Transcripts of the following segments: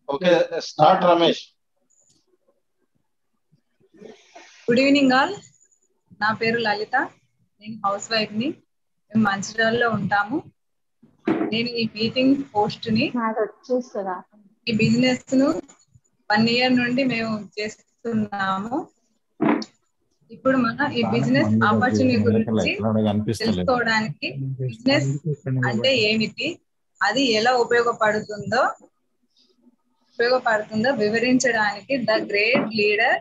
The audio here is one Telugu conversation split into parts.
Okay start Ramesh good evening all నా పేరు లలిత నేను హౌస్ వైఫ్ ని మేము మంచిర్యాలలో ఉంటాము నేను ఈ మీటింగ్ పోస్ట్ ని నాది వచ్చేస్తుందా ఈ బిజినెస్ ను వన్ ఇయర్ నుండి మేము చేస్తున్నాము ఇప్పుడు మన ఈ బిజినెస్ ఆపర్చునిటీ గురించి తెలుసుకోవడానికి బిజినెస్ అంటే ఏమిటి అది ఎలా ఉపయోగపడుతుందో ఉపయోగపడుతుందో వివరించడానికి the great leader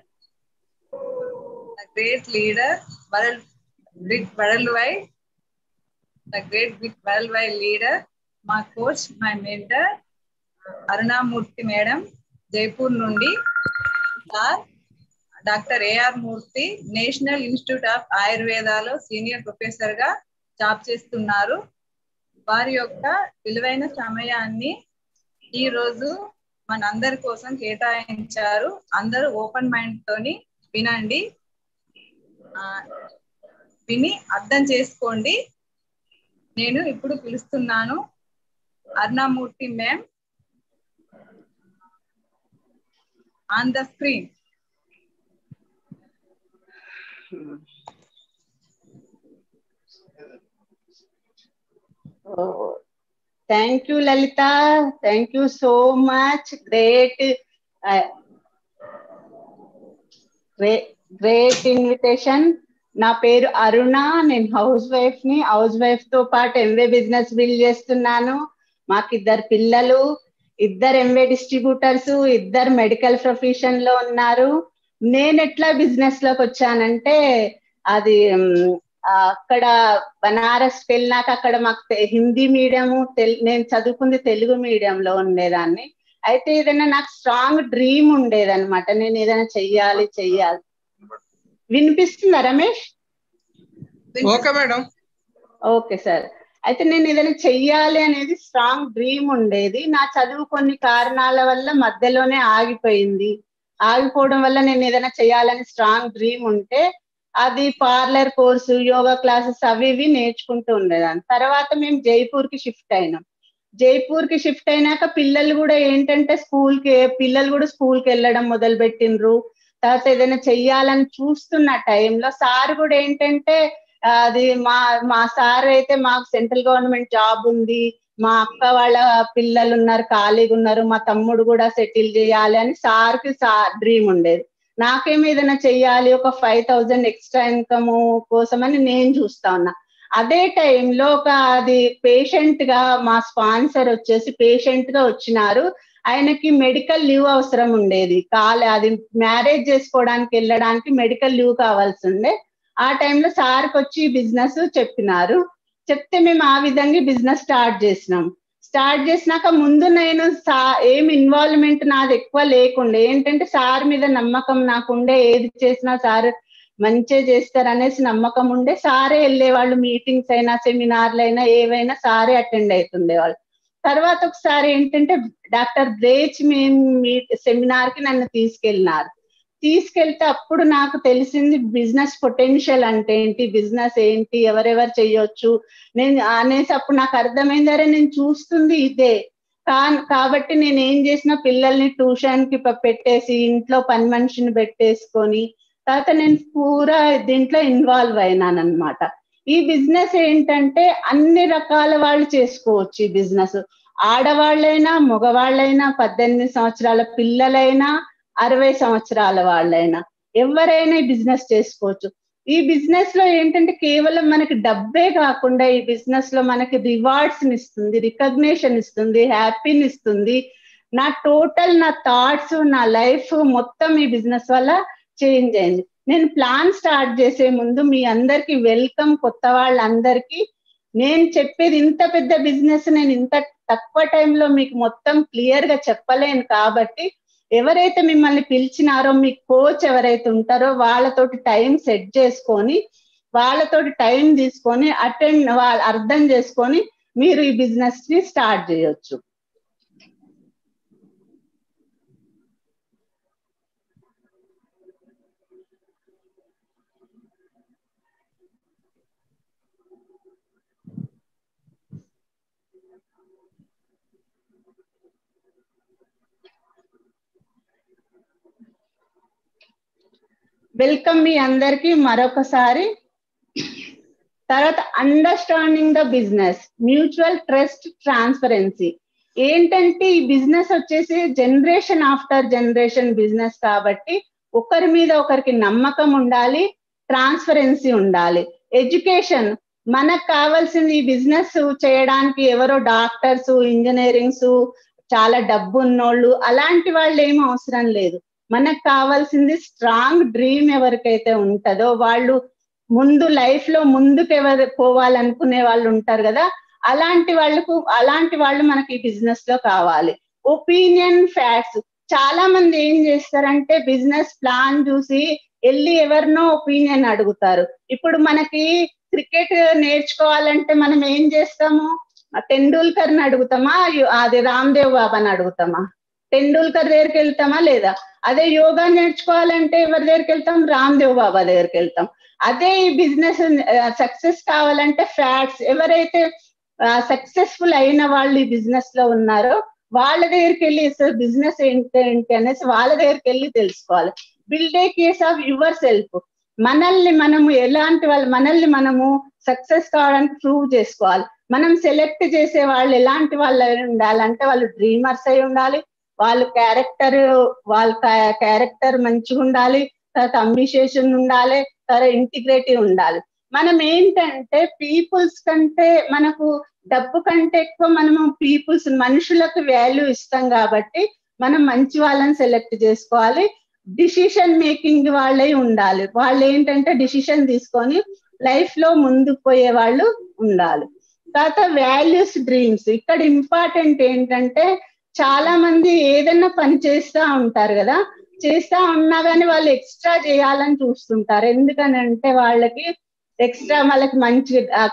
the great leader world big world wide the great big world wide leader మా coach my mentor Arunamurthy madam Jaipur నుండి sir doctor AR Murthy national institute of ఆయుర్వేదాలో సీనియర్ ప్రొఫెసర్ గా జాబ్ చేస్తున్నారు వారి యొక్క విలువైన సమయాన్ని ఈ రోజు మనందరి కోసం కేటాయించారు అందరూ ఓపెన్ మైండ్ తోని వినండి ఆ, విని అర్థం చేసుకోండి నేను ఇప్పుడు పిలుస్తున్నాను Arunamurthy ma'am on the screen Oh, thank you, Lalita. Thank you so much. Great, uh, great, great invitation. నా పేరు అరుణ నేను హౌస్ వైఫ్ ని హౌస్ వైఫ్ తో పాటు ఎంవే బిజినెస్ బిల్డ్ చేస్తున్నాను మాకు ఇద్దరు పిల్లలు ఇద్దరు ఎంవే డిస్ట్రిబ్యూటర్స్ ఇద్దరు మెడికల్ ప్రొఫెషన్ లో ఉన్నారు నేను ఎట్లా బిజినెస్ లోకి వచ్చానంటే అది మ్, ఆ, అక్కడ బనారస్ వెళ్ళినాక అక్కడ మాకు తె- హిందీ మీడియం నేను చదువుకుంది తెలుగు మీడియం లో ఉండేదాన్ని అయితే ఏదైనా నాకు స్ట్రాంగ్ డ్రీమ్ ఉండేదన్నమాట నేను ఏదైనా చెయ్యాలి చెయ్యాలి వినిపిస్తుందా Ramesh okay madam okay sir అయితే నేను ఏదైనా చెయ్యాలి అనేది స్ట్రాంగ్ డ్రీమ్ ఉండేది నా చదువు కొన్ని కారణాల వల్ల మధ్యలోనే ఆగిపోయింది ఆగిపోవడం వల్ల నేను ఏదైనా చేయాలని స్ట్రాంగ్ డ్రీమ్ ఉంటే అది పార్లర్ కోర్సు యోగా క్లాసెస్ అవి ఇవి నేర్చుకుంటూ ఉండేదాన్ని తర్వాత మేము జైపూర్ కి షిఫ్ట్ అయినాం జైపూర్ కి షిఫ్ట్ అయినాక పిల్లలు కూడా ఏంటంటే స్కూల్ కి పిల్లలు కూడా స్కూల్ కి వెళ్ళడం మొదలు పెట్టిండ్రు తర్వాత ఏదైనా చెయ్యాలని చూస్తున్న టైంలో సార్ కూడా ఏంటంటే ఆ, అది మా మా సార్ అయితే మాకు సెంట్రల్ గవర్నమెంట్ జాబ్ ఉంది మా అక్క వాళ్ళ పిల్లలు ఉన్నారు ఖాళీగా ఉన్నారు మా తమ్ముడు కూడా సెటిల్ చేయాలి అని సార్ కి డ్రీమ్ ఉండేది నాకేమో ఏదైనా చెయ్యాలి ఒక ఫైవ్ థౌజండ్ ఎక్స్ట్రా ఇన్కమ్ కోసమని నేను చూస్తా ఉన్నా అదే టైంలో ఒక అది పేషెంట్ గా మా స్పాన్సర్ వచ్చేసి పేషెంట్ గా వచ్చినారు ఆయనకి మెడికల్ లీవ్ అవసరం ఉండేది కాలే అది మ్యారేజ్ చేసుకోవడానికి వెళ్ళడానికి మెడికల్ లీవ్ కావాల్సి ఉండే ఆ టైంలో సార్కి వచ్చి బిజినెస్ చెప్పినారు చెప్తే మేము ఆ విధంగా బిజినెస్ స్టార్ట్ చేసినాం స్టార్ట్ చేసినాక ముందు నేను సా ఏం ఇన్వాల్వ్మెంట్ నాది ఎక్కువ లేకుండే ఏంటంటే సార్ మీద నమ్మకం నాకుండే ఏది చేసినా సార్ మంచిగా చేస్తారు అనేసి నమ్మకం ఉండే సారే వెళ్ళేవాళ్ళు మీటింగ్స్ అయినా సెమినార్లు అయినా ఏవైనా సారే అటెండ్ అవుతుండేవాళ్ళు తర్వాత ఒకసారి ఏంటంటే డాక్టర్ బ్రేచ్ మేము సెమినార్ కి నన్ను తీసుకెళ్ళినారు తీసుకెళ్తే అప్పుడు నాకు తెలిసింది బిజినెస్ పొటెన్షియల్ అంటే ఏంటి బిజినెస్ ఏంటి ఎవరెవరు చెయ్యొచ్చు నేను అనేసి అప్పుడు నాకు అర్థమైంది అరే నేను చూస్తుంది ఇదే కా కాబట్టి నేను ఏం చేసిన పిల్లల్ని ట్యూషన్ కి ప- పెట్టేసి ఇంట్లో పని మనిషిని పెట్టేసుకొని తర్వాత నేను పూరా దీంట్లో ఇన్వాల్వ్ అయినాను అనమాట ఈ బిజినెస్ ఏంటంటే అన్ని రకాల వాళ్ళు చేసుకోవచ్చు ఈ బిజినెస్ ఆడవాళ్ళైనా మగవాళ్ళైనా పద్దెనిమిది సంవత్సరాల పిల్లలైనా అరవై సంవత్సరాల వాళ్ళైనా ఎవరైనా ఈ బిజినెస్ చేసుకోవచ్చు ఈ బిజినెస్ లో ఏంటంటే కేవలం మనకి డబ్బే కాకుండా ఈ బిజినెస్ లో మనకి రివార్డ్స్ ఇస్తుంది రికగ్నేషన్ ఇస్తుంది హ్యాపీని ఇస్తుంది నా టోటల్ నా థాట్స్ నా లైఫ్ మొత్తం ఈ బిజినెస్ వల్ల చేంజ్ అయింది నేను ప్లాన్ స్టార్ట్ చేసే ముందు మీ అందరికి వెల్కమ్ కొత్త వాళ్ళందరికీ నేను చెప్పేది ఇంత పెద్ద బిజినెస్ నేను ఇంత తక్కువ టైంలో మీకు మొత్తం క్లియర్ గా చెప్పలేను కాబట్టి ఎవరైతే మిమ్మల్ని పిలిచినారో మీ కోచ్ ఎవరైతే ఉంటారో వాళ్ళతోటి టైం సెట్ చేసుకొని వాళ్ళతోటి టైం తీసుకొని అటెండ్ వాళ్ళ అర్థం చేసుకొని మీరు ఈ బిజినెస్ ని స్టార్ట్ చేయొచ్చు వెల్కమ్ మీ అందరికి మరొకసారి తర్వాత understanding the business mutual trust transparency ఏంటంటే ఈ బిజినెస్ వచ్చేసి జనరేషన్ ఆఫ్టర్ జనరేషన్ బిజినెస్ కాబట్టి ఒకరి మీద ఒకరికి నమ్మకం ఉండాలి ట్రాన్స్పరెన్సీ ఉండాలి ఎడ్యుకేషన్ మనకు కావాల్సింది ఈ బిజినెస్ చేయడానికి ఎవరో డాక్టర్స్ ఇంజనీరింగ్స్ చాలా డబ్బు ఉన్నోళ్ళు అలాంటి వాళ్ళు ఏం అవసరం లేదు మనకు కావాల్సింది స్ట్రాంగ్ డ్రీమ్ ఎవరికైతే ఉంటుందో వాళ్ళు ముందు లైఫ్ లో ముందుకు ఎవరు పోవాలనుకునే వాళ్ళు ఉంటారు కదా అలాంటి వాళ్ళకు అలాంటి వాళ్ళు మనకి ఈ బిజినెస్ లో కావాలి ఒపీనియన్ ఫ్యాక్ట్స్ చాలా మంది ఏం చేస్తారంటే బిజినెస్ ప్లాన్ చూసి వెళ్ళి ఎవరినో ఒపీనియన్ అడుగుతారు ఇప్పుడు మనకి క్రికెట్ నేర్చుకోవాలంటే మనం ఏం చేస్తాము టెండూల్కర్ ని అడుగుతామా అది రామ్దేవ్ బాబాని అడుగుతామా టెండూల్కర్ దగ్గరికి వెళ్తామా లేదా అదే యోగా నేర్చుకోవాలంటే ఎవరి దగ్గరికి వెళ్తాం రామ్దేవ్ బాబా దగ్గరికి వెళ్తాం అదే ఈ బిజినెస్ సక్సెస్ కావాలంటే ఫ్యాట్స్ ఎవరైతే సక్సెస్ఫుల్ అయిన వాళ్ళు ఈ బిజినెస్ లో ఉన్నారో వాళ్ళ దగ్గరికి వెళ్ళి బిజినెస్ ఏంటి ఏంటి అనేసి వాళ్ళ దగ్గరికి వెళ్ళి తెలుసుకోవాలి build a case of yourself మనల్ని మనము ఎలాంటి వాళ్ళు మనల్ని మనము సక్సెస్ కావడానికి ప్రూవ్ చేసుకోవాలి మనం సెలెక్ట్ చేసే వాళ్ళు ఎలాంటి వాళ్ళు అయి ఉండాలంటే వాళ్ళు డ్రీమర్స్ అయి ఉండాలి వాళ్ళ క్యారెక్టర్ వాళ్ళ క్యారెక్టర్ మంచిగా ఉండాలి తర్వాత అంబిషేషన్ ఉండాలి తర్వాత ఇంటిగ్రేటివ్ ఉండాలి మనం ఏంటంటే పీపుల్స్ కంటే మనకు డబ్బు కంటే ఎక్కువ మనము పీపుల్స్ మనుషులకు వాల్యూ ఇస్తాం కాబట్టి మనం మంచి వాళ్ళని సెలెక్ట్ చేసుకోవాలి డిసిషన్ మేకింగ్ వాళ్ళే ఉండాలి వాళ్ళు ఏంటంటే డిసిషన్ తీసుకొని లైఫ్ లో ముందుకు పోయే వాళ్ళు ఉండాలి తర్వాత వాల్యూస్ డ్రీమ్స్ ఇక్కడ ఇంపార్టెంట్ ఏంటంటే చాలా మంది ఏదైనా పని చేస్తా ఉంటారు కదా చేస్తా ఉన్నా కానీ వాళ్ళు ఎక్స్ట్రా చేయాలని చూస్తుంటారు ఎందుకనంటే వాళ్ళకి ఎక్స్ట్రా వాళ్ళకి మంచి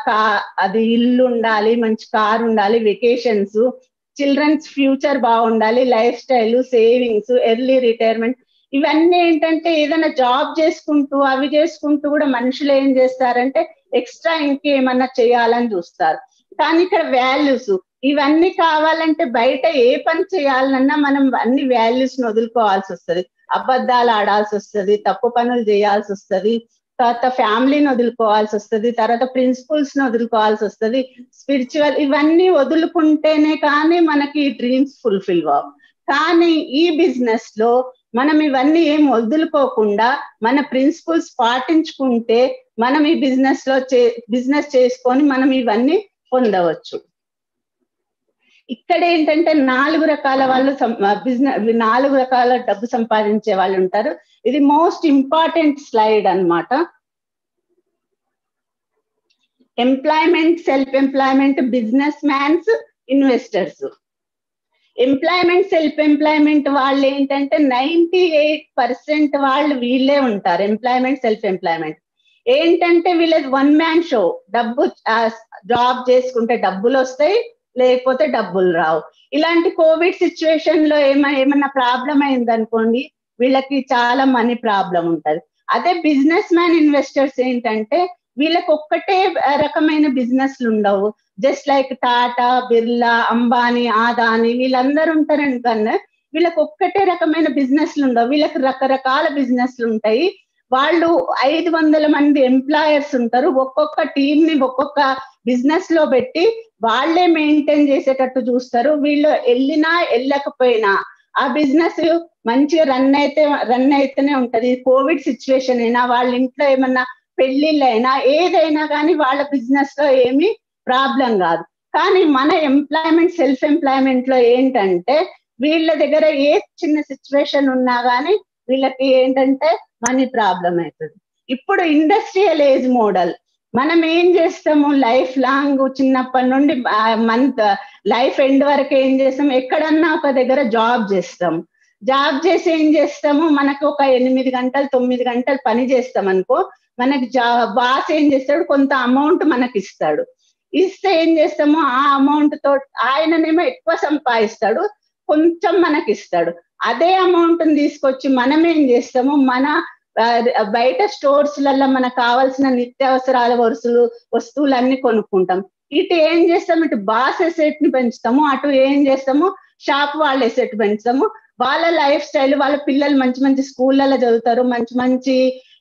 అది ఇల్లు ఉండాలి మంచి కార్ ఉండాలి వెకేషన్స్ చిల్డ్రన్స్ ఫ్యూచర్ బాగుండాలి lifestyle savings early retirement ఇవన్నీ ఏంటంటే ఏదైనా జాబ్ చేసుకుంటూ అవి చేసుకుంటూ కూడా మనుషులు ఏం చేస్తారంటే ఎక్స్ట్రా ఇంకేమన్నా చేయాలని చూస్తారు కానీ ఇక్కడ వాల్యూస్ ఇవన్నీ కావాలంటే బయట ఏ పని చేయాలన్నా మనం అన్ని వాల్యూస్ ని వదులుకోవాల్సి వస్తుంది అబద్ధాలు ఆడాల్సి వస్తుంది తప్పు పనులు చేయాల్సి వస్తుంది తర్వాత ఫ్యామిలీని వదులుకోవాల్సి వస్తుంది తర్వాత ప్రిన్సిపల్స్ ని వదులుకోవాల్సి వస్తుంది స్పిరిచువల్ ఇవన్నీ వదులుకుంటేనే కానీ మనకి డ్రీమ్స్ ఫుల్ఫిల్ కావు కానీ ఈ బిజినెస్ లో మనం ఇవన్నీ ఏం వదులుకోకుండా మన ప్రిన్సిపల్స్ పాటించుకుంటే మనం ఈ బిజినెస్ లో చే బిజినెస్ చేసుకొని మనం ఇవన్నీ పొందవచ్చు ఇక్కడ ఏంటంటే నాలుగు రకాల వాళ్ళు బిజినెస్ నాలుగు రకాల డబ్బు సంపాదించే వాళ్ళు ఉంటారు ఇది మోస్ట్ ఇంపార్టెంట్ స్లైడ్ అనమాట employment self employment business mans investors employment self employment వాళ్ళు ఏంటంటే నైన్టీ ఎయిట్ పర్సెంట్ వాళ్ళు వీళ్ళే ఉంటారు ఎంప్లాయ్మెంట్ సెల్ఫ్ ఎంప్లాయ్మెంట్ ఏంటంటే వీళ్ళది వన్ మ్యాన్ షో డబ్బు జాబ్ చేసుకుంటే డబ్బులు వస్తాయి లేకపోతే డబ్బులు రావు ఇలాంటి కోవిడ్ సిచ్యువేషన్ లో ఏమైనా ఏమన్నా ప్రాబ్లం అయింది అనుకోండి వీళ్ళకి చాలా మనీ ప్రాబ్లం ఉంటది అదే బిజినెస్ మ్యాన్ ఇన్వెస్టర్స్ ఏంటంటే వీళ్ళకి ఒక్కటే రకమైన బిజినెస్లు ఉండవు జస్ట్ లైక్ టాటా బిర్లా అంబానీ ఆదాని వీళ్ళందరూ ఉంటారండి కన్నా వీళ్ళకి ఒక్కటే రకమైన బిజినెస్లు ఉండవు వీళ్ళకి రకరకాల బిజినెస్లు ఉంటాయి వాళ్ళు ఐదు వందల మంది ఎంప్లాయర్స్ ఉంటారు ఒక్కొక్క టీం ని ఒక్కొక్క బిజినెస్ లో పెట్టి వాళ్లే మెయింటైన్ చేసేటట్టు చూస్తారు వీళ్ళు వెళ్ళినా వెళ్ళకపోయినా ఆ బిజినెస్ మంచిగా రన్ అయితే రన్ అయితేనే ఉంటది కోవిడ్ సిచ్యువేషన్ అయినా వాళ్ళ ఇంట్లో ఏమన్నా పెళ్లిళ్ళు అయినా ఏదైనా కానీ వాళ్ళ బిజినెస్ లో ఏమి ప్రాబ్లం కాదు కానీ మన ఎంప్లాయ్మెంట్ సెల్ఫ్ ఎంప్లాయ్మెంట్ లో ఏంటంటే వీళ్ళ దగ్గర ఏ చిన్న సిచ్యువేషన్ ఉన్నా కానీ వీళ్ళకి ఏంటంటే మనీ ప్రాబ్లం అవుతుంది ఇప్పుడు ఇండస్ట్రియల్ ఏజ్ మోడల్ మనం ఏం చేస్తాము లైఫ్ లాంగ్ చిన్నప్పటి నుండి మంత్ లైఫ్ ఎండ్ వరకు ఏం చేస్తాం ఎక్కడన్నా ఒక దగ్గర జాబ్ చేస్తాం జాబ్ చేసి ఏం చేస్తాము మనకు ఒక ఎనిమిది గంటలు తొమ్మిది గంటలు పని చేస్తాం అనుకో మనకి జా బాస్ ఏం చేస్తాడు కొంత అమౌంట్ మనకి ఇస్తాడు ఇస్తే ఏం చేస్తాము ఆ అమౌంట్ తో ఆయననేమో ఎక్కువ సంపాదిస్తాడు కొంచెం మనకి ఇస్తాడు అదే అమౌంట్ తీసుకొచ్చి మనం ఏం చేస్తాము మన బయట స్టోర్స్ లలో మనకు కావాల్సిన నిత్యావసరాల వరుసలు వస్తువులన్నీ కొనుక్కుంటాం ఇటు ఏం చేస్తాం ఇటు బాస్ ఎసెట్ ని పెంచుతాము అటు ఏం చేస్తాము షాప్ వాళ్ళ ఎసెట్ పెంచుతాము వాళ్ళ లైఫ్ స్టైల్ వాళ్ళ పిల్లలు మంచి మంచి స్కూళ్ళలో చదువుతారు మంచి మంచి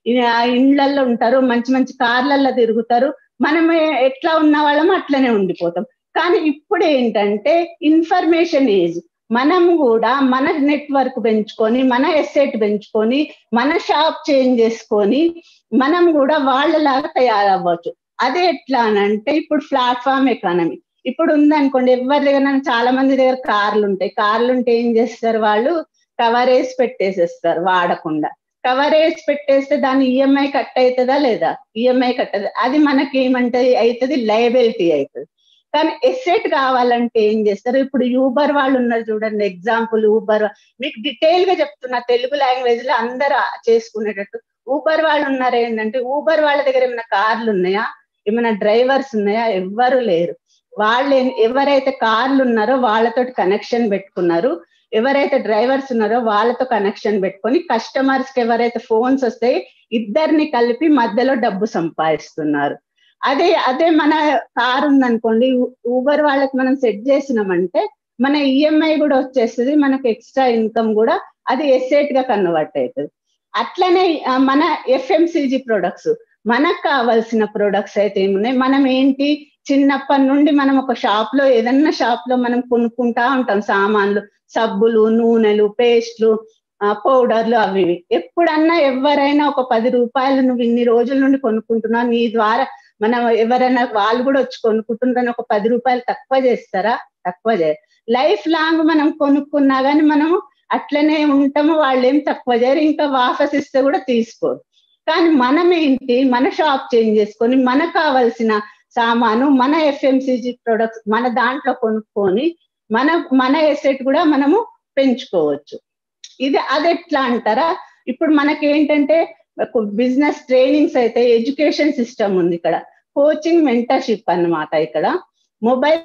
ఆ ఇండ్లల్లో ఉంటారు మంచి మంచి కార్లల్లో తిరుగుతారు మనం ఎట్లా ఉన్న వాళ్ళం అట్లనే ఉండిపోతాం కానీ ఇప్పుడు ఏంటంటే ఇన్ఫర్మేషన్ ఏజ్ మనం కూడా మన నెట్వర్క్ పెంచుకొని మన ఎస్సెట్ పెంచుకొని మన షాప్ చేంజ్ చేసుకొని మనం కూడా వాళ్ళలాగా తయారవ్వచ్చు అదే ఎట్లా అనంటే ఇప్పుడు ప్లాట్ఫామ్ ఎకానమీ ఇప్పుడు ఉందనుకోండి ఎవరి దగ్గర చాలా మంది దగ్గర కార్లు ఉంటాయి కార్లు ఉంటే ఏం చేస్తారు వాళ్ళు కవరేజ్ పెట్టేసేస్తారు వాడకుండా కవరేజ్ పెట్టేస్తే దాని ఈఎంఐ కట్ అవుతుందా లేదా ఈఎంఐ కట్టదు అది మనకి ఏమంటే అవుతుంది లయబిలిటీ అవుతుంది కానీ ఎసెట్ కావాలంటే ఏం చేస్తారు ఇప్పుడు యూబర్ వాళ్ళు ఉన్నారు చూడండి ఎగ్జాంపుల్ ఊబర్ మీకు డీటెయిల్ గా చెప్తున్నా తెలుగు లాంగ్వేజ్ లో అందరూ చేసుకునేటట్టు ఊబర్ వాళ్ళు ఉన్నారు ఏంటంటే ఊబర్ వాళ్ళ దగ్గర ఏమైనా కార్లు ఉన్నాయా ఏమైనా డ్రైవర్స్ ఉన్నాయా ఎవ్వరు లేరు వాళ్ళు ఎవరైతే కార్లు ఉన్నారో వాళ్ళతో కనెక్షన్ పెట్టుకున్నారు ఎవరైతే డ్రైవర్స్ ఉన్నారో వాళ్ళతో కనెక్షన్ పెట్టుకొని కస్టమర్స్ కి ఎవరైతే ఫోన్స్ వస్తాయి ఇద్దరిని కలిపి మధ్యలో డబ్బు సంపాదిస్తున్నారు అదే అదే మన కార్ ఉందనుకోండి ఊబర్ వాళ్ళకి మనం సెట్ చేసినామంటే మన ఈఎంఐ కూడా వచ్చేస్తుంది మనకు ఎక్స్ట్రా ఇన్కమ్ కూడా అది ఎస్సేట్ గా కన్వర్ట్ అవుతుంది అట్లనే మన ఎఫ్ఎంసీజీ ప్రొడక్ట్స్ మనకు కావాల్సిన ప్రొడక్ట్స్ అయితే ఏమున్నాయి మనం ఏంటి చిన్నప్పటి నుండి మనం ఒక షాప్ లో ఏదన్నా షాప్ లో మనం కొనుక్కుంటా ఉంటాం సామాన్లు సబ్బులు నూనెలు పేస్ట్లు పౌడర్లు అవి ఇవి ఎప్పుడన్నా ఎవరైనా ఒక పది రూపాయలు నువ్వు ఇన్ని రోజుల నుండి కొనుక్కుంటున్నావు నీ ద్వారా మనం ఎవరైనా వాళ్ళు కూడా వచ్చి కొనుక్కుంటున్నారని ఒక పది రూపాయలు తక్కువ చేస్తారా తక్కువ చేయరు లైఫ్ లాంగ్ మనం కొనుక్కున్నా కానీ మనం అట్లనే ఉంటాము వాళ్ళు ఏం తక్కువ చేయరు ఇంకా వాపస్ ఇస్తే కూడా తీసుకోరు కానీ మనం ఏంటి మన షాప్ చేంజ్ చేసుకొని మనకు కావాల్సిన సామాను మన ఎఫ్ఎంసీజీ ప్రొడక్ట్స్ మన దాంట్లో కొనుక్కొని మన మన ఎసెట్ కూడా మనము పెంచుకోవచ్చు ఇది అది ఎట్లా అంటారా ఇప్పుడు మనకి ఏంటంటే బిజినెస్ ట్రైనింగ్స్ అయితే ఎడ్యుకేషన్ సిస్టమ్ ఉంది ఇక్కడ కోచింగ్ మెంటర్షిప్ అన్నమాట ఇక్కడ మొబైల్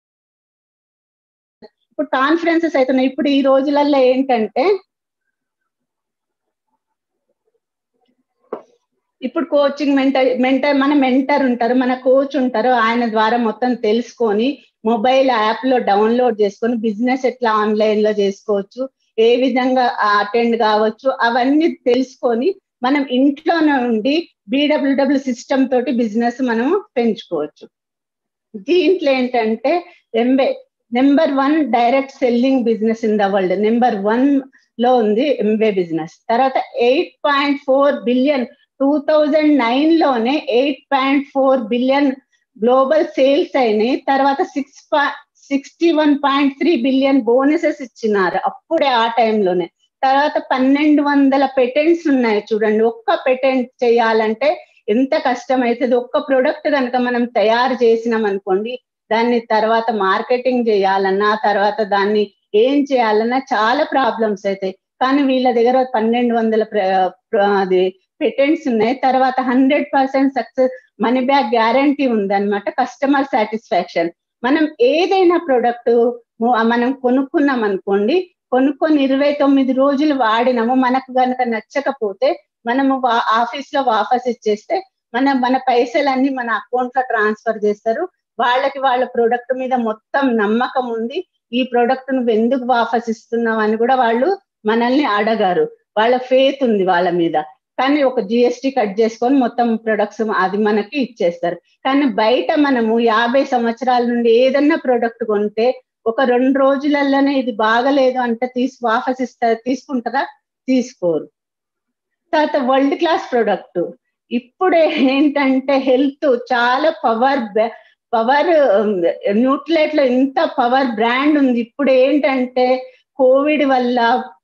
ఇప్పుడు కాన్ఫరెన్సెస్ అవుతున్నాయి ఇప్పుడు ఈ రోజులలో ఏంటంటే ఇప్పుడు కోచింగ్ మెంటర్ మెంటర్ మన మెంటర్ ఉంటారు మన కోచ్ ఉంటారు ఆయన ద్వారా మొత్తం తెలుసుకొని మొబైల్ యాప్ లో డౌన్లోడ్ చేసుకొని బిజినెస్ ఎట్లా ఆన్లైన్ లో చేసుకోవచ్చు ఏ విధంగా అటెండ్ కావచ్చు అవన్నీ తెలుసుకొని మనం ఇంట్లోనే ఉండి బీడబ్ల్యూడబ్ల్యూ సిస్టమ్ తోటి బిజినెస్ మనం పెంచుకోవచ్చు దీంట్లో ఏంటంటే Amway number one direct selling business in the world number one లో ఉంది ఎంబే బిజినెస్ తర్వాత eight point four billion two thousand nine లోనే eight point four billion global sales అయినాయి తర్వాత six sixty one point three billion bonuses ఇచ్చినారు అప్పుడే ఆ టైంలోనే తర్వాత పన్నెండు వందల పెటెంట్స్ ఉన్నాయి చూడండి ఒక్క పెటెంట్ చేయాలంటే ఎంత కష్టం అవుతుంది ఒక్క ప్రొడక్ట్ కనుక మనం తయారు చేసినాం అనుకోండి దాన్ని తర్వాత మార్కెటింగ్ చేయాలన్నా తర్వాత దాన్ని ఏం చేయాలన్నా చాలా ప్రాబ్లమ్స్ అవుతాయి కానీ వీళ్ళ దగ్గర పన్నెండు వందల అది పెటెంట్స్ ఉన్నాయి తర్వాత hundred percent success money back guarantee ఉందన్నమాట కస్టమర్ సాటిస్ఫాక్షన్ మనం ఏదైనా ప్రొడక్ట్ మనం కొనుక్కున్నాం అనుకోండి కొనుక్కొని ఇరవై తొమ్మిది రోజులు వాడినాము మనకు గనక నచ్చకపోతే మనము ఆఫీస్ లో వాపస్ ఇచ్చేస్తే మన మన పైసలన్నీ మన అకౌంట్ లో ట్రాన్స్ఫర్ చేస్తారు వాళ్ళకి వాళ్ళ ప్రొడక్ట్ మీద మొత్తం నమ్మకం ఉంది ఈ ప్రొడక్ట్ నువ్వు ఎందుకు వాపస్ ఇస్తున్నావు అని కూడా వాళ్ళు మనల్ని అడగారు వాళ్ళ ఫేత్ ఉంది వాళ్ళ మీద కానీ ఒక జిఎస్టి కట్ చేసుకొని మొత్తం ప్రొడక్ట్స్ అది మనకి ఇచ్చేస్తారు కానీ బయట మనము యాభై సంవత్సరాల నుండి ఏదన్నా ప్రొడక్ట్ కొంటే ఒక రెండు రోజులలోనే ఇది బాగలేదు అంటే తీసి వాపస్ ఇస్తారు తీసుకుంటారా తీసుకోరు తర్వాత వరల్డ్ క్లాస్ ప్రొడక్ట్ ఇప్పుడే ఏంటంటే హెల్త్ చాలా పవర్ పవర్ న్యూట్లెట్ లో ఇంత పవర్ బ్రాండ్ ఉంది ఇప్పుడు ఏంటంటే కోవిడ్ వల్ల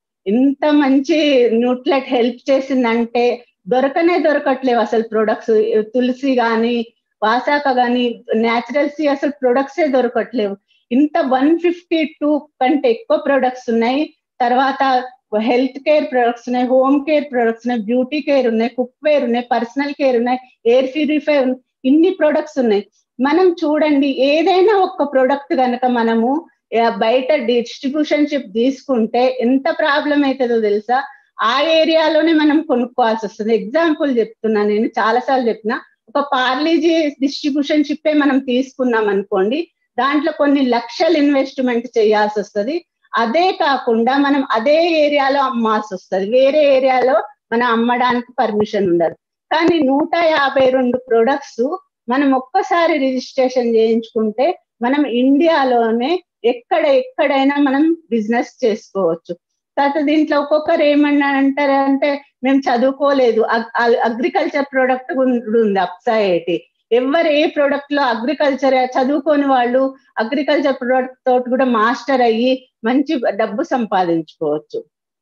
ఇంత మంచి న్యూట్లెట్ హెల్ప్ చేసిందంటే దొరకనే దొరకట్లేవు అసలు ప్రొడక్ట్స్ తులసి గాని వాసాక గాని న్యాచురల్సీ అసలు ప్రొడక్ట్సే దొరకట్లేవు ఇంత వన్ ఫిఫ్టీ టూ కంటే ఎక్కువ ప్రొడక్ట్స్ ఉన్నాయి తర్వాత హెల్త్ కేర్ ప్రొడక్ట్స్ ఉన్నాయి హోమ్ కేర్ ప్రొడక్ట్స్ ఉన్నాయి బ్యూటీ కేర్ ఉన్నాయి కుక్ వేర్ ఉన్నాయి పర్సనల్ కేర్ ఉన్నాయి ఎయిర్ ప్యూరిఫై ఇన్ని ప్రొడక్ట్స్ ఉన్నాయి మనం చూడండి ఏదైనా ఒక్క ప్రొడక్ట్ కనుక మనము బయట డిస్ట్రిబ్యూషన్షిప్ తీసుకుంటే ఎంత ప్రాబ్లం అవుతుందో తెలుసా ఆ ఏరియాలోనే మనం కొనుక్కోవాల్సి వస్తుంది ఎగ్జాంపుల్ చెప్తున్నా నేను చాలాసార్లు చెప్పిన ఒక పార్లీజీ డిస్ట్రిబ్యూషన్ షిప్పే మనం తీసుకున్నాం అనుకోండి దాంట్లో కొన్ని లక్షలు ఇన్వెస్ట్మెంట్ చేయాల్సి వస్తుంది అదే కాకుండా మనం అదే ఏరియాలో అమ్మాల్సి వస్తుంది వేరే ఏరియాలో మనం అమ్మడానికి పర్మిషన్ ఉండదు కానీ నూట యాభై రెండు ప్రొడక్ట్స్ మనం ఒక్కసారి రిజిస్ట్రేషన్ చేయించుకుంటే మనం ఇండియాలోనే ఎక్కడ ఎక్కడైనా మనం బిజినెస్ చేసుకోవచ్చు తర్వాత దీంట్లో ఒక్కొక్కరు ఏమన్నా అంటారు అంటే మేము చదువుకోలేదు అగ్రికల్చర్ ప్రోడక్ట్ ఉంది అప్సైటీ ఎవరు ఏ ప్రోడక్ట్ లో అగ్రికల్చర్ చదువుకోని వాళ్ళు అగ్రికల్చర్ ప్రోడక్ట్ తోటి కూడా మాస్టర్ అయ్యి మంచి డబ్బు సంపాదించుకోవచ్చు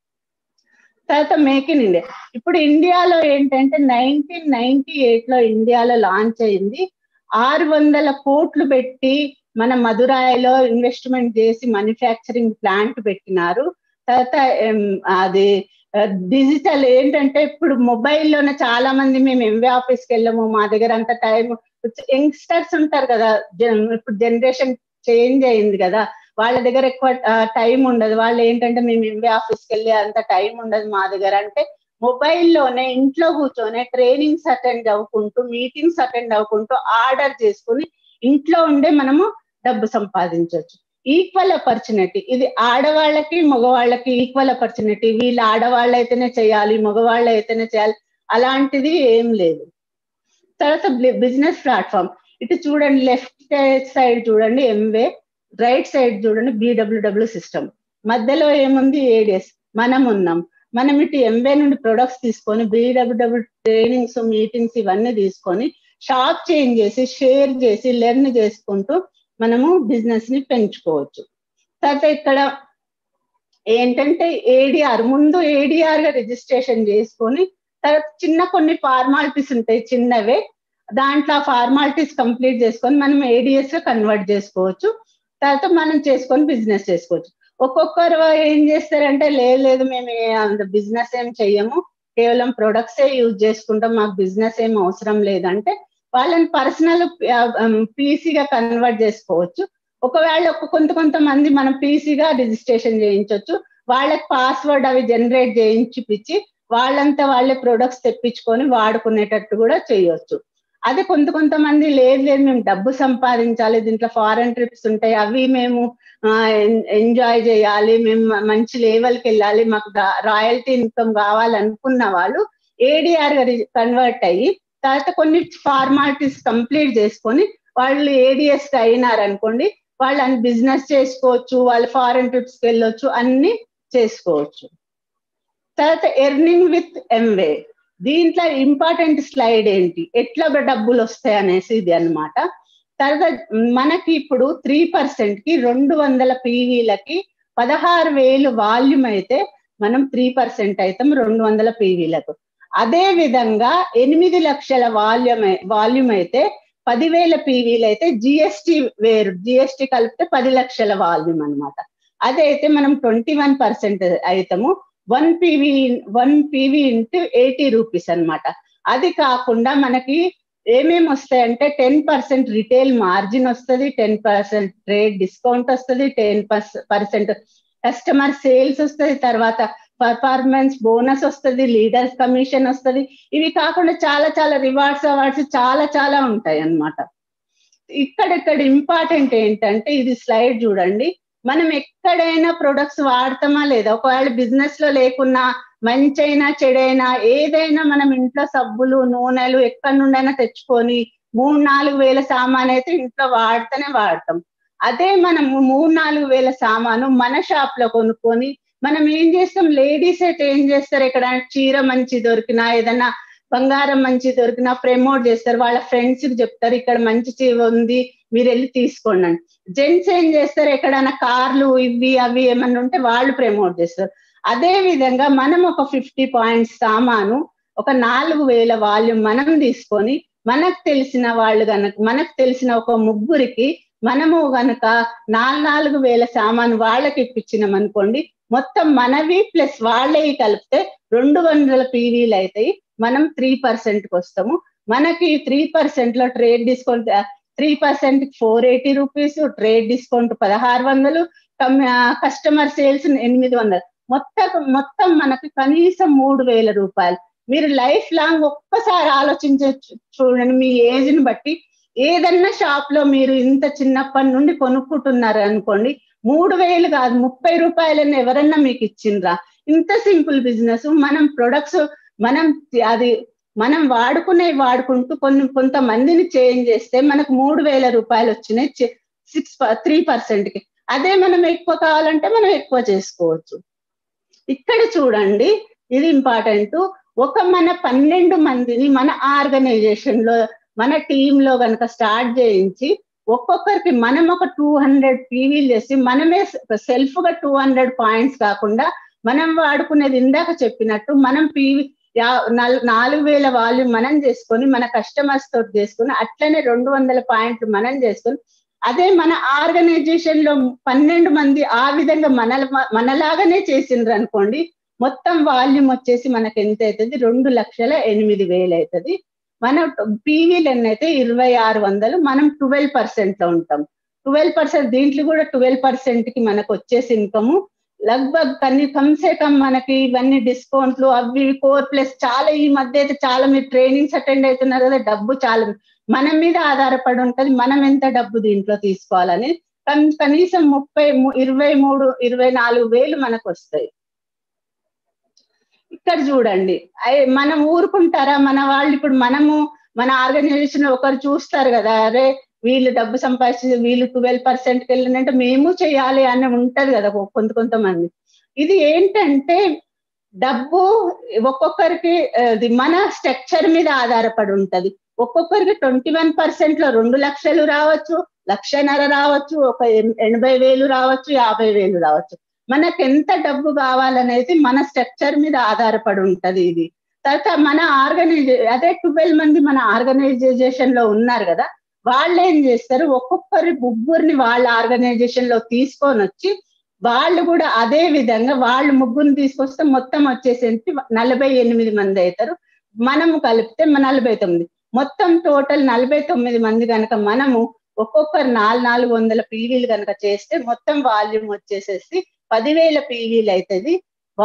తర్వాత మేక్ ఇన్ ఇండియా ఇప్పుడు ఇండియాలో ఏంటంటే నైన్టీన్ నైన్టీ ఎయిట్ లో ఇండియాలో లాంచ్ అయింది ఆరు వందల కోట్లు పెట్టి మన మదురాయిలో ఇన్వెస్ట్మెంట్ చేసి మ్యానుఫ్యాక్చరింగ్ ప్లాంట్ పెట్టినారు తర్వాత అది డిజిటల్ ఏంటంటే ఇప్పుడు మొబైల్లోనే చాలా మంది మేము ఎంవే ఆఫీస్కి వెళ్ళము మా దగ్గర అంత టైం యంగ్స్టర్స్ ఉంటారు కదా ఇప్పుడు జనరేషన్ చేంజ్ అయింది కదా వాళ్ళ దగ్గర ఎక్కువ టైం ఉండదు వాళ్ళు ఏంటంటే మేము ఎంబీ ఆఫీస్కి వెళ్ళి అంత టైం ఉండదు మా దగ్గర అంటే మొబైల్లోనే ఇంట్లో కూర్చొని ట్రైనింగ్స్ అటెండ్ అవ్వుకుంటూ మీటింగ్స్ అటెండ్ అవ్వుకుంటూ ఆర్డర్ చేసుకుని ఇంట్లో ఉండే మనము డబ్బు సంపాదించవచ్చు ఈక్వల్ ఆపర్చునిటీ ఇది ఆడవాళ్ళకి మగవాళ్ళకి ఈక్వల్ ఆపర్చునిటీ వీళ్ళు ఆడవాళ్ళు అయితేనే చేయాలి మగవాళ్ళు అయితేనే చేయాలి అలాంటిది ఏం లేదు తర్వాత బిజినెస్ ప్లాట్ఫామ్ ఇటు చూడండి లెఫ్ట్ సైడ్ చూడండి ఎంవే రైట్ సైడ్ చూడండి బీడబ్ల్యూడబ్ల్యూ సిస్టమ్ మధ్యలో ఏముంది ఏడిఎస్ మనం ఉన్నాం మనం ఇటు ఎంవే నుండి ప్రొడక్ట్స్ తీసుకొని బీడబ్ల్యూడబ్ల్యూ ట్రైనింగ్స్ మీటింగ్స్ ఇవన్నీ తీసుకొని షాప్ చేంజ్ చేసి షేర్ చేసి లెర్న్ చేసుకుంటూ మనము బిజినెస్ ని పెంచుకోవచ్చు తర్వాత ఇక్కడ ఏంటంటే ఏడిఆర్ ముందు ఏడిఆర్ గా రిజిస్ట్రేషన్ చేసుకొని తర్వాత చిన్న కొన్ని ఫార్మాలిటీస్ ఉంటాయి చిన్నవే దాంట్లో ఆ ఫార్మాలిటీస్ కంప్లీట్ చేసుకొని మనం ఏడిఎస్ గా కన్వర్ట్ చేసుకోవచ్చు తర్వాత మనం చేసుకొని బిజినెస్ చేసుకోవచ్చు ఒక్కొక్కరు ఏం చేస్తారంటే లేదు లేదు మేము అంత బిజినెస్ ఏం చెయ్యము కేవలం ప్రొడక్ట్సే యూజ్ చేసుకుంటాం మాకు బిజినెస్ ఏం అవసరం లేదంటే వాళ్ళని పర్సనల్ పీసీగా కన్వర్ట్ చేసుకోవచ్చు ఒకవేళ ఒక కొంత కొంతమంది మనం పీసీగా రిజిస్ట్రేషన్ చేయించవచ్చు వాళ్ళకి పాస్వర్డ్ అవి జనరేట్ చేయించిపిచ్చి వాళ్ళంతా వాళ్ళే ప్రొడక్ట్స్ తెప్పించుకొని వాడుకునేటట్టు కూడా చేయొచ్చు అదే కొంత కొంతమంది లేదు లేదు మేము డబ్బు సంపాదించాలి దీంట్లో ఫారెన్ ట్రిప్స్ ఉంటాయి అవి మేము ఎంజాయ్ చేయాలి మేము మంచి లెవెల్కి వెళ్ళాలి మాకు రాయల్టీ ఇన్కమ్ కావాలనుకున్న వాళ్ళు ఏడిఆర్ గా కన్వర్ట్ అయ్యి తర్వాత కొన్ని ఫార్మాలిటీస్ కంప్లీట్ చేసుకొని వాళ్ళు ఏడిఎస్ అయినారనుకోండి వాళ్ళు బిజినెస్ చేసుకోవచ్చు వాళ్ళు ఫారెన్ ట్రిప్స్ కి వెళ్ళొచ్చు అన్ని చేసుకోవచ్చు తర్వాత ఎర్నింగ్ విత్ ఎంవే దీంట్లో ఇంపార్టెంట్ స్లైడ్ ఏంటి ఎట్లా డబ్బులు వస్తాయి అనేసి ఇది అనమాట తర్వాత మనకి ఇప్పుడు త్రీ పర్సెంట్ కి రెండు వందల పీవీలకి పదహారు వేలు వాల్యూమ్ అయితే మనం త్రీ పర్సెంట్ అవుతాం రెండు వందల పీవీలకు అదే విధంగా ఎనిమిది లక్షల వాల్యూమ్ వాల్యూమ్ అయితే పదివేల పీవీలు అయితే జిఎస్టి వేరు జిఎస్టి కలిపితే పది లక్షల వాల్యూమ్ అనమాట అదైతే మనం ట్వంటీ వన్ పర్సెంట్ అవుతాము one PV one PV into eighty rupees అనమాట అది కాకుండా మనకి ఏమేమి వస్తాయంటే టెన్ పర్సెంట్ రిటైల్ మార్జిన్ వస్తుంది టెన్ పర్సెంట్ ట్రేడ్ డిస్కౌంట్ వస్తుంది టెన్ పర్సెంట్ కస్టమర్ సేల్స్ వస్తుంది తర్వాత పర్ఫార్మెన్స్ బోనస్ వస్తుంది లీడర్స్ కమిషన్ వస్తుంది ఇవి కాకుండా చాలా చాలా రివార్డ్స్ అవార్డ్స్ చాలా చాలా ఉంటాయి అన్నమాట ఇక్కడెక్కడ ఇంపార్టెంట్ ఏంటంటే ఇది స్లైడ్ చూడండి మనం ఎక్కడైనా ప్రొడక్ట్స్ వాడతామా లేదా ఒకవేళ బిజినెస్ లో లేకున్నా మంచైనా చెడైనా ఏదైనా మనం ఇంట్లో సబ్బులు నూనెలు ఎక్కడి నుండైనా తెచ్చుకొని మూడు నాలుగు వేల సామాన్ అయితే ఇంట్లో వాడితేనే వాడతాం అదే మనం మూడు నాలుగు వేల సామాను మన షాప్ లో కొనుక్కొని మనం ఏం చేస్తాం లేడీస్ అయితే ఏం చేస్తారు ఇక్కడ చీర మంచి దొరికినా ఏదైనా బంగారం మంచి దొరికినా ప్రమోట్ చేస్తారు వాళ్ళ ఫ్రెండ్స్ కి చెప్తారు ఇక్కడ మంచి చీర ఉంది మీరు వెళ్ళి తీసుకోండి అని జెంట్స్ ఏం చేస్తారు ఎక్కడైనా కార్లు ఇవి అవి ఏమన్నా ఉంటే వాళ్ళు ప్రమోట్ చేస్తారు అదే విధంగా మనం ఒక ఫిఫ్టీ పాయింట్స్ సామాను ఒక నాలుగు వేల వాల్యూమ్ మనం తీసుకొని మనకు తెలిసిన వాళ్ళు గనక మనకు తెలిసిన ఒక ముగ్గురికి మనము గనక నాలుగు నాలుగు వేల సామాను వాళ్ళకి ఇప్పించినాం అనుకోండి మొత్తం మనవి ప్లస్ వాళ్ళవి కలిపితే రెండు వందల పీవీలు అవుతాయి మనం త్రీ పర్సెంట్ కి వస్తాము మనకి త్రీ పర్సెంట్ లో trade discount three percent four eighty rupees trade discount పదహారు వందలు కస్టమర్ సేల్స్ ఎనిమిది వందలు మొత్తం మొత్తం మనకి కనీసం మూడు వేల రూపాయలు మీరు లైఫ్ లాంగ్ ఒక్కసారి ఆలోచించ చూడండి మీ ఏజ్ ని బట్టి ఏదన్నా షాప్ లో మీరు ఇంత చిన్నప్పటి నుండి కొనుక్కుంటున్నారు అనుకోండి మూడు వేలు కాదు ముప్పై రూపాయలని ఎవరన్నా మీకు ఇచ్చిండ్రా ఇంత సింపుల్ బిజినెస్ మనం ప్రొడక్ట్స్ మనం అది మనం వాడుకునే వాడుకుంటూ కొన్ని కొంతమందిని చేంజ్ చేస్తే మనకు మూడు వేల రూపాయలు వచ్చినాయి సిక్స్ త్రీ పర్సెంట్ కి అదే మనం ఎక్కువ కావాలంటే మనం ఎక్కువ చేసుకోవచ్చు ఇక్కడ చూడండి ఇది ఇంపార్టెంట్ ఒక మన పన్నెండు మందిని మన ఆర్గనైజేషన్ లో మన టీమ్ లో కనుక స్టార్ట్ చేయించి ఒక్కొక్కరికి మనం ఒక టూ హండ్రెడ్ పీవీలు చేసి మనమే సెల్ఫ్ గా టూ హండ్రెడ్ పాయింట్స్ కాకుండా మనం వాడుకునేది ఇందాక చెప్పినట్టు మనం పీవీ నాలుగు వేల వాళ్ళు మనం చేసుకొని మన కస్టమర్స్ తోటి చేసుకొని అట్లనే రెండు వందల పాయింట్లు మనం చేసుకొని అదే మన ఆర్గనైజేషన్ లో పన్నెండు మంది ఆ విధంగా మన మనలాగానే చేసిండ్రు అనుకోండి మొత్తం వాల్యూమ్ వచ్చేసి మనకి ఎంత అవుతుంది రెండు లక్షల ఎనిమిది వేలు అవుతుంది మన పీవీలు ఎన్నైతే ఇరవై ఆరు వందలు మనం ట్వెల్వ్ పర్సెంట్ లో ఉంటాం ట్వెల్వ్ పర్సెంట్ దీంట్లో కూడా ట్వెల్వ్ పర్సెంట్ కి మనకు వచ్చేసి ఇన్కమ్ లగ్భగ్ కన్నీ కమ్సే కమ్ మనకి ఇవన్నీ డిస్కౌంట్లు అవి కోర్ ప్లస్ చాలా ఈ మధ్య అయితే చాలా మీరు ట్రైనింగ్స్ అటెండ్ అవుతున్నారు కదా డబ్బు చాలా మన మీద ఆధారపడి ఉంటది మనం ఎంత డబ్బు దీంట్లో తీసుకోవాలని కనీసం ముప్పై ఇరవై మూడు ఇరవై నాలుగు వేలు మనకు వస్తాయి ఇక్కడ చూడండి మనం ఊరుకుంటారా మన వాళ్ళు ఇప్పుడు మనము మన ఆర్గనైజేషన్ ఒకరు చూస్తారు కదా అరే వీళ్ళు డబ్బు సంపాదించి వీళ్ళు ట్వెల్వ్ పర్సెంట్కి వెళ్ళినంటే మేము చేయాలి అని ఉంటది కదా కొంత కొంతమంది ఇది ఏంటంటే డబ్బు ఒక్కొక్కరికి మన స్ట్రక్చర్ మీద ఆధారపడి ఉంటది ఒక్కొక్కరికి ట్వంటీ వన్ పర్సెంట్ లో రెండు లక్షలు రావచ్చు లక్షన్నర రావచ్చు ఒక ఎనభై వేలు రావచ్చు యాభై వేలు రావచ్చు మనకు ఎంత డబ్బు కావాలనేది మన స్ట్రక్చర్ మీద ఆధారపడి ఉంటది ఇది తర్వాత మన ఆర్గనైజే అదే ట్వెల్వ్ మంది మన ఆర్గనైజేషన్ లో ఉన్నారు కదా వాళ్ళు ఏం చేస్తారు ఒక్కొక్కరి ముగ్గురిని వాళ్ళ ఆర్గనైజేషన్ లో తీసుకొని వచ్చి వాళ్ళు కూడా అదే విధంగా వాళ్ళు ముగ్గురిని తీసుకొస్తే మొత్తం వచ్చేసి నలభై ఎనిమిది మంది అవుతారు మనము కలిపితే నలభై తొమ్మిది మొత్తం టోటల్ నలభై తొమ్మిది మంది కనుక మనము ఒక్కొక్కరు నాలుగు నాలుగు వందల పీవీలు కనుక చేస్తే మొత్తం వాల్యూమ్ వచ్చేసేసి పదివేల పీవీలు అవుతుంది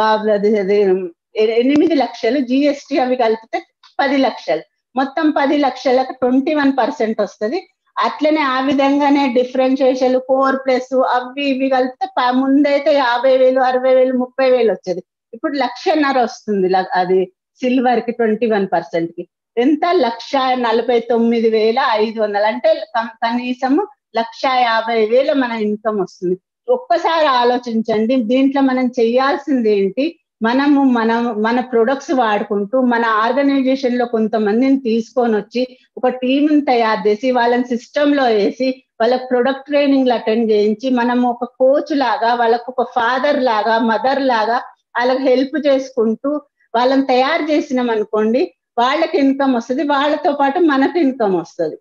ఎనిమిది లక్షలు జిఎస్టి అవి కలిపితే పది లక్షలు మొత్తం పది లక్షలకు ట్వంటీ వన్ పర్సెంట్ వస్తుంది అట్లనే ఆ విధంగానే డిఫరెన్షియేషన్ కోర్ ప్లస్ అవి ఇవి కలిపితే ముందైతే యాభై వేలు అరవై వేలు ముప్పై వేలు వచ్చేది ఇప్పుడు లక్షన్నర వస్తుంది అది సిల్వర్ కి ట్వంటీ వన్ పర్సెంట్ కి ఎంత లక్ష నలభై తొమ్మిది వేల ఐదు వందలు అంటే కనీసము లక్ష యాభై వేల మన ఇన్కమ్ వస్తుంది ఒక్కసారి ఆలోచించండి దీంట్లో మనం చేయాల్సింది ఏంటి మనము మనం మన ప్రొడక్ట్స్ వాడుకుంటూ మన ఆర్గనైజేషన్ లో కొంతమందిని తీసుకొని వచ్చి ఒక టీంని తయారు చేసి వాళ్ళని సిస్టమ్ లో వేసి వాళ్ళకి ప్రొడక్ట్ ట్రైనింగ్లు అటెండ్ చేయించి మనం ఒక కోచ్ లాగా వాళ్ళకు ఒక ఫాదర్ లాగా మదర్ లాగా వాళ్ళకి హెల్ప్ చేసుకుంటూ వాళ్ళని తయారు చేసినాం అనుకోండి వాళ్ళకి ఇన్కమ్ వస్తుంది వాళ్ళతో పాటు మనకు ఇన్కమ్ వస్తుంది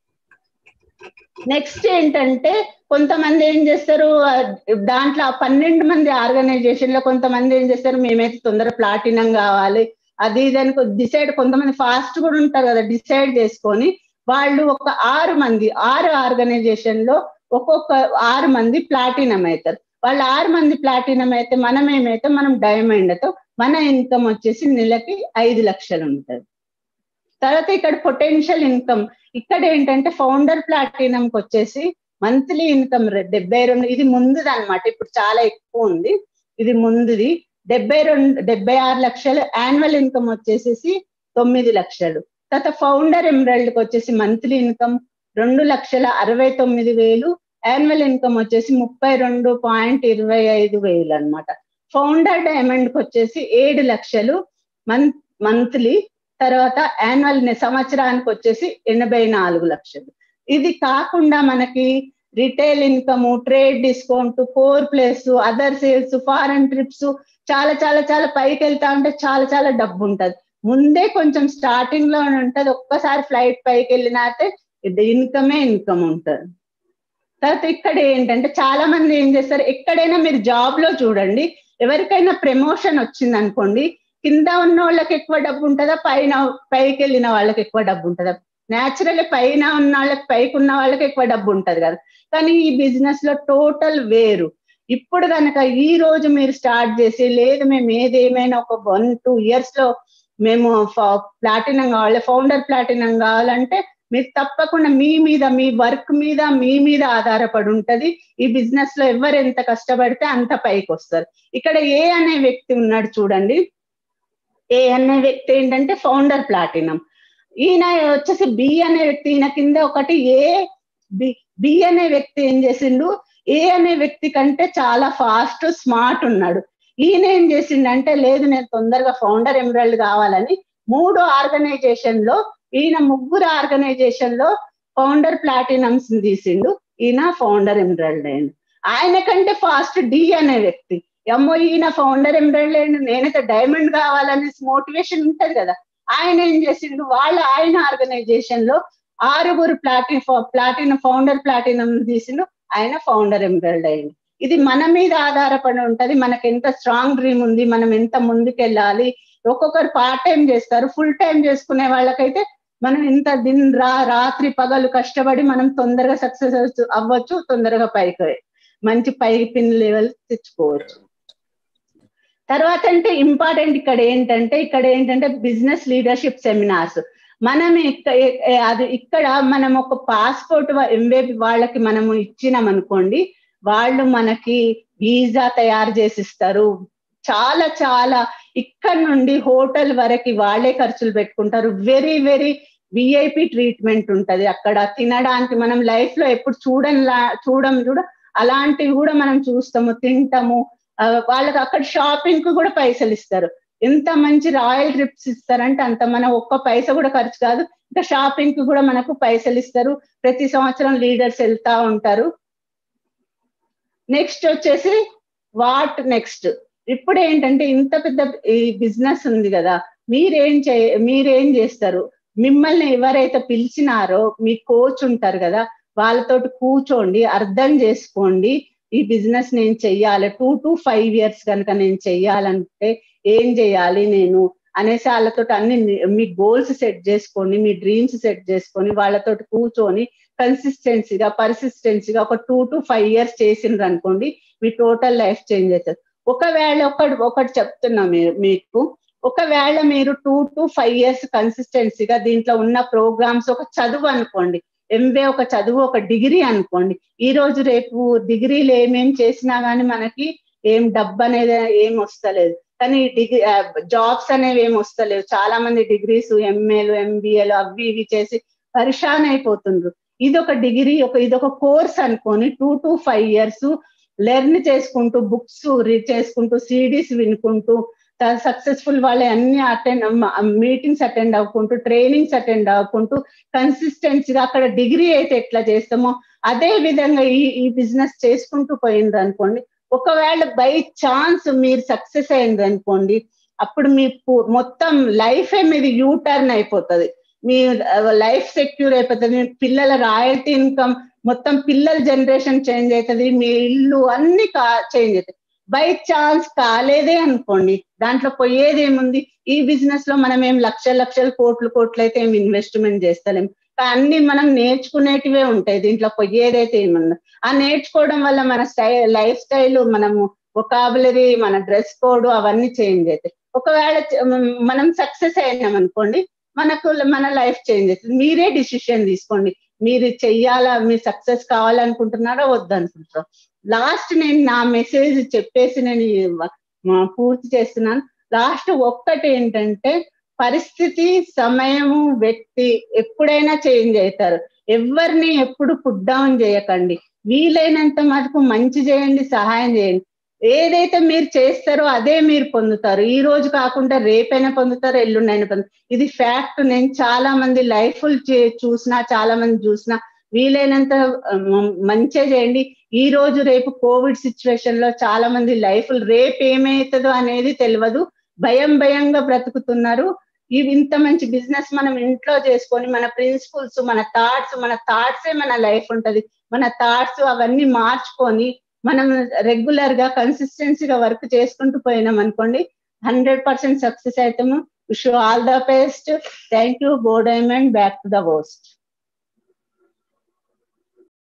నెక్స్ట్ ఏంటంటే కొంతమంది ఏం చేస్తారు దాంట్లో పన్నెండు మంది ఆర్గనైజేషన్ లో కొంతమంది ఏం చేస్తారు మేమైతే తొందర ప్లాటినం కావాలి అది దానికి డిసైడ్ కొంతమంది ఫాస్ట్ కూడా ఉంటారు కదా డిసైడ్ చేసుకొని వాళ్ళు ఒక ఆరు మంది ఆరు ఆర్గనైజేషన్ లో ఒక్కొక్క ఆరు మంది ప్లాటినం అవుతారు వాళ్ళు ఆరు మంది ప్లాటినం అయితే మనం ఏమైతే మనం డైమండ్ తో మన ఇన్కమ్ వచ్చేసి నెలకి ఐదు లక్షలు ఉంటుంది తర్వాత ఇక్కడ పొటెన్షియల్ ఇన్కమ్ ఇక్కడ ఏంటంటే ఫౌండర్ ప్లాటినంకి వచ్చేసి మంత్లీ ఇన్కమ్ డెబ్బై రెండు ఇది ముందుది అనమాట ఇప్పుడు చాలా ఎక్కువ ఉంది ఇది ముందుది డెబ్బై రెండు డెబ్బై ఆరు లక్షలు యాన్యువల్ ఇన్కమ్ వచ్చేసేసి తొమ్మిది లక్షలు తర్వాత ఫౌండర్ ఎమరల్డ్ కి వచ్చేసి మంత్లీ ఇన్కమ్ రెండు లక్షల అరవై తొమ్మిది వేలు యాన్యువల్ ఇన్కమ్ వచ్చేసి ముప్పై రెండు పాయింట్ ఇరవై ఐదు వేలు అనమాట ఫౌండర్ డైమండ్ కి వచ్చేసి ఏడు లక్షలు మంత్ మంత్లీ తర్వాత యాన్యువల్ సంవత్సరానికి వచ్చేసి ఎనభై నాలుగు లక్షలు ఇది కాకుండా మనకి retail income trade discount core place other sales foreign trips చాలా చాలా చాలా పైకి వెళ్తా ఉంటే చాలా చాలా డబ్బు ఉంటది ముందే కొంచెం స్టార్టింగ్ లో ఉంటది ఒక్కసారి ఫ్లైట్ పైకి వెళ్ళినాతే ఇన్కమే ఇన్కమ్ ఉంటది తర్వాత ఇక్కడ ఏంటంటే చాలా మంది ఏం చేస్తారు ఎక్కడైనా మీరు జాబ్ లో చూడండి ఎవరికైనా ప్రమోషన్ వచ్చింది అనుకోండి కింద ఉన్న వాళ్ళకి ఎక్కువ డబ్బు ఉంటుందా పైన పైకి వెళ్ళిన వాళ్ళకి ఎక్కువ డబ్బు ఉంటుందా న్యాచురల్ పైన ఉన్న వాళ్ళకి పైకి ఉన్న వాళ్ళకి ఎక్కువ డబ్బు ఉంటది కదా కానీ ఈ బిజినెస్ లో టోటల్ వేరు ఇప్పుడు కనుక ఈ రోజు మీరు స్టార్ట్ చేసి లేదు మేము ఏదేమైనా ఒక వన్ టూ ఇయర్స్ లో మేము ప్లాటినం కావాలి ఫౌండర్ ప్లాటినం కావాలంటే మీరు తప్పకుండా మీ మీద మీ వర్క్ మీద మీ మీద ఆధారపడి ఉంటది ఈ బిజినెస్ లో ఎవరు ఎంత కష్టపడితే అంత పైకి వస్తారు ఇక్కడ ఏ అనే వ్యక్తి ఉన్నాడు చూడండి ఏ అనే వ్యక్తి ఏంటంటే ఫౌండర్ ప్లాటినం ఈయన వచ్చేసి బి అనే వ్యక్తి ఈయన కింద ఒకటి ఏ బి బి అనే వ్యక్తి ఏం చేసిండు ఏ అనే వ్యక్తి కంటే చాలా ఫాస్ట్ స్మార్ట్ ఉన్నాడు ఈయన ఏం చేసిండంటే లేదు నేను తొందరగా ఫౌండర్ ఎమరల్డ్ కావాలని మూడు ఆర్గనైజేషన్ లో ఈయన ముగ్గురు ఆర్గనైజేషన్ లో ఫౌండర్ ప్లాటినమ్స్ తీసిండు ఈయన ఫౌండర్ ఎమరల్డ్ అయింది ఆయన కంటే ఫాస్ట్ డి అనే వ్యక్తి అమ్మో ఈయన ఫౌండర్ ఎమరల్డ్ అయింది నేనైతే డైమండ్ కావాలనే మోటివేషన్ ఉంటది కదా ఆయన ఏం చేసిండు వాళ్ళ ఆయన ఆర్గనైజేషన్ లో ఆరుగురు ప్లాటిన్ ప్లాటిన ఫౌండర్ ప్లాటినం తీసిండు ఆయన ఫౌండర్ ఎమరల్డ్ అయింది ఇది మన మీద ఆధారపడి ఉంటది మనకి ఎంత స్ట్రాంగ్ డ్రీమ్ ఉంది మనం ఎంత ముందుకెళ్ళాలి ఒక్కొక్కరు పార్ట్ టైం చేస్తారు ఫుల్ టైం చేసుకునే వాళ్ళకైతే మనం ఇంత దిన్ రా రాత్రి పగలు కష్టపడి మనం తొందరగా సక్సెస్ అవ్వచ్చు తొందరగా పైకి మంచి పై పిన్ లెవెల్ తెచ్చుకోవచ్చు తర్వాత అంటే ఇంపార్టెంట్ ఇక్కడ ఏంటంటే ఇక్కడ ఏంటంటే బిజినెస్ లీడర్షిప్ సెమినార్స్ మనం అది ఇక్కడ మనం ఒక పాస్పోర్ట్ ఎంబేబీ వాళ్ళకి మనము ఇచ్చినాం అనుకోండి వాళ్ళు మనకి వీసా తయారు చేసిస్తారు చాలా చాలా ఇక్కడ నుండి హోటల్ వరకు వాళ్ళే ఖర్చులు పెట్టుకుంటారు వెరీ వెరీ విఐపి ట్రీట్మెంట్ ఉంటది అక్కడ తినడానికి మనం లైఫ్ లో ఎప్పుడు చూడని చూడం చూడ అలాంటివి కూడా మనం చూస్తాము తింటాము వాళ్ళకి అక్కడ షాపింగ్ కు కూడా పైసలు ఇస్తారు ఎంత మంచి రాయల్ ట్రిప్స్ ఇస్తారంటే అంత మన ఒక్క పైస కూడా ఖర్చు కాదు ఇంకా షాపింగ్ కి కూడా మనకు పైసలు ఇస్తారు ప్రతి సంవత్సరం లీడర్స్ వెళ్తా ఉంటారు నెక్స్ట్ వచ్చేసి వాట్ నెక్స్ట్ ఇప్పుడు ఏంటంటే ఇంత పెద్ద ఈ బిజినెస్ ఉంది కదా మీరేం చే మీరేం చేస్తారు మిమ్మల్ని ఎవరైతే పిలిచినారో మీ కోచ్ ఉంటారు కదా వాళ్ళతోటి కూర్చోండి అర్థం చేసుకోండి ఈ బిజినెస్ నేను చెయ్యాలి టూ టు ఫైవ్ ఇయర్స్ కనుక నేను చెయ్యాలంటే ఏం చేయాలి నేను అనేసి వాళ్ళతో అన్ని మీ గోల్స్ సెట్ చేసుకోండి మీ డ్రీమ్స్ సెట్ చేసుకొని వాళ్ళతో కూర్చొని కన్సిస్టెన్సీగా పర్సిస్టెన్సీగా ఒక టూ టు ఫైవ్ ఇయర్స్ చేసిండ్రు అనుకోండి మీ టోటల్ లైఫ్ చేంజ్ అవుతుంది ఒకవేళ ఒకటి ఒకటి చెప్తున్నా మీరు మీకు ఒకవేళ మీరు టూ టు ఫైవ్ ఇయర్స్ కన్సిస్టెన్సీగా దీంట్లో ఉన్న ప్రోగ్రామ్స్ ఒక చదువు అనుకోండి ఎంబే ఒక చదువు ఒక డిగ్రీ అనుకోండి ఈ రోజు రేపు డిగ్రీలు ఏమేం చేసినా గానీ మనకి ఏం డబ్బు అనేది ఏం వస్తలేదు కానీ డిగ్రీ జాబ్స్ అనేవి ఏం వస్తలేవు చాలా మంది డిగ్రీస్ ఎంఏలు ఎంబీఏలు అవి ఇవి చేసి పరిశాన్ అయిపోతుండ్రు ఇది ఒక డిగ్రీ ఒక ఇది ఒక కోర్స్ అనుకొని two to five years learn చేసుకుంటూ బుక్స్ రీడ్ చేసుకుంటూ సిడీస్ వినుకుంటూ సక్సెస్ఫుల్ వాళ్ళే అన్ని అటెండ్ మీటింగ్స్ అటెండ్ అవ్వకుంటూ ట్రైనింగ్స్ అటెండ్ అవ్వకుంటూ కన్సిస్టెన్సీగా అక్కడ డిగ్రీ అయితే ఎట్లా చేస్తామో అదే విధంగా ఈ ఈ బిజినెస్ చేసుకుంటూ పోయింది అనుకోండి ఒకవేళ బై ఛాన్స్ మీరు సక్సెస్ అయింది అనుకోండి అప్పుడు మీ మొత్తం లైఫే మీది యూ టర్న్ అయిపోతుంది మీ లైఫ్ సెక్యూర్ అయిపోతుంది మీ పిల్లల రాయల్టీ ఇన్కమ్ మొత్తం పిల్లల జనరేషన్ చేంజ్ అవుతుంది మీ ఇల్లు అన్ని చేంజ్ అవుతాయి బై ఛాన్స్ కాలేదే అనుకోండి దాంట్లో పోయేది ఏముంది ఈ బిజినెస్ లో మనం ఏం లక్షల లక్షల కోట్లు కోట్లు అయితే ఏం ఇన్వెస్ట్మెంట్ చేస్తలేం అన్ని మనం నేర్చుకునేటివే ఉంటాయి దీంట్లో పోయేదైతే ఏముంది ఆ నేర్చుకోవడం వల్ల మన స్టైల్ లైఫ్ స్టైల్ మనము ఒకాబులరీ మన డ్రెస్ కోడ్ అవన్నీ చేంజ్ అవుతాయి ఒకవేళ మనం సక్సెస్ అయినాం అనుకోండి మనకు మన లైఫ్ చేంజ్ అవుతుంది మీరే డిసిషన్ తీసుకోండి మీరు చెయ్యాలా మీరు సక్సెస్ కావాలనుకుంటున్నారా వద్దనుకుంటారా లాస్ట్ నేను నా మెసేజ్ చెప్పేసి నేను పూర్తి చేస్తున్నాను లాస్ట్ ఒక్కటి ఏంటంటే పరిస్థితి సమయము వ్యక్తి ఎప్పుడైనా చేంజ్ అవుతారు ఎవరిని ఎప్పుడు పుట్ డౌన్ చేయకండి వీలైనంత మటుకు మంచి చేయండి సహాయం చేయండి ఏదైతే మీరు చేస్తారో అదే మీరు పొందుతారు ఈ రోజు కాకుండా రేపైనా పొందుతారు ఎల్లుండైనా పొందుతారు ఇది ఫ్యాక్ట్ నేను చాలా మంది లైఫ్ చూసినా చాలా మంది చూసినా వీలైనంత మంచిగా చేయండి ఈ రోజు రేపు కోవిడ్ సిచ్యువేషన్ లో చాలా మంది లైఫ్ రేపు ఏమవుతుందో అనేది తెలియదు భయం భయంగా బ్రతుకుతున్నారు ఇవి ఇంత మంచి బిజినెస్ మనం ఇంట్లో చేసుకొని మన ప్రిన్సిపల్స్ మన థాట్స్ మన థాట్సే మన లైఫ్ ఉంటది మన థాట్స్ అవన్నీ మార్చుకొని మనం రెగ్యులర్ గా కన్సిస్టెన్సీగా వర్క్ చేసుకుంటూ పోయినాం అనుకోండి హండ్రెడ్ పర్సెంట్ సక్సెస్ అవుతాము wish all the best thank you go diamond back to the worst